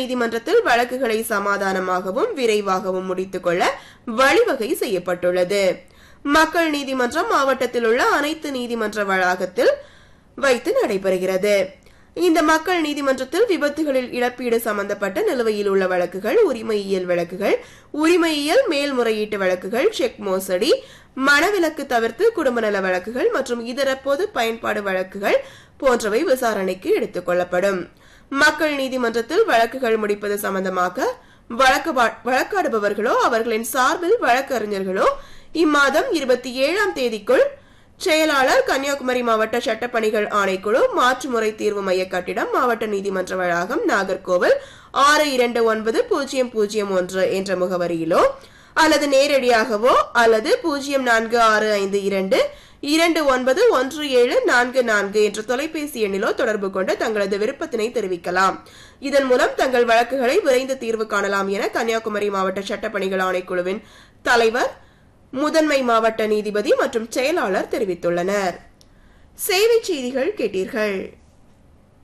நீதிமன்றத்தில் வழக்குகளை சமாதானமாகவும் விரைவாகவும் முடித்துக் கொள்ள வழிவகை செய்யப்பட்டுள்ளது மக்கள் நீதிமன்றம் மாவட்டத்தில் உள்ள அனைத்து நீதிமன்ற வளாகத்தில் வைத்து நடைபெறுகிறது இந்த மக்கள் நீதிமன்றத்தில் விபத்துகளில் இழப்பீடு சம்பந்தப்பட்ட நிலுவையில் உள்ள வழக்குகள் உரிமையியல் வழக்குகள் உரிமையியல் மேல்முறையீட்டு வழக்குகள் செக் மோசடி மனவிலக்கு தவிர்த்து குடும்ப நல வழக்குகள் மற்றும் இதர பொது பயன்பாடு வழக்குகள் போன்றவை விசாரணைக்கு எடுத்துக் கொள்ளப்படும் மக்கள் நீதிமன்றத்தில் வழக்குகள் முடிப்பது சம்பந்தமாக வழக்கு வழக்காடுபவர்களோ அவர்களின் சார்பில் வழக்கறிஞர்களோ இம்மாதம் இருபத்தி ஏழாம் தேதிக்குள் செயலாளர் கன்னியாகுமரி மாவட்ட சட்டப்பணிகள் ஆணைக்குழு மாற்றுமுறை தீர்வு மைய கட்டிடம் மாவட்ட நீதிமன்ற வளாகம் நாகர்கோவில் ஆறு இரண்டு ஒன்பது பூஜ்ஜியம் பூஜ்ஜியம் ஒன்று என்ற முகவரியிலோ அல்லது நேரடியாகவோ அல்லது பூஜ்ஜியம் நான்கு ஆறு ஐந்து இரண்டு இரண்டு ஒன்பது ஒன்று ஏழு நான்கு நான்கு என்ற தொலைபேசி எண்ணிலோ தொடர்பு கொண்டு தங்களது விருப்பத்தினை தெரிவிக்கலாம் இதன் மூலம் தங்கள் வழக்குகளை விரைந்து தீர்வு காணலாம் என கன்னியாகுமரி மாவட்ட சட்டப்பணிகள் ஆணைக்குழுவின் தலைவர் முதன்மை மாவட்ட நீதிபதி மற்றும் செயலாளர் தெரிவித்துள்ளனர் சேவை செய்திகள் கேட்டீர்கள்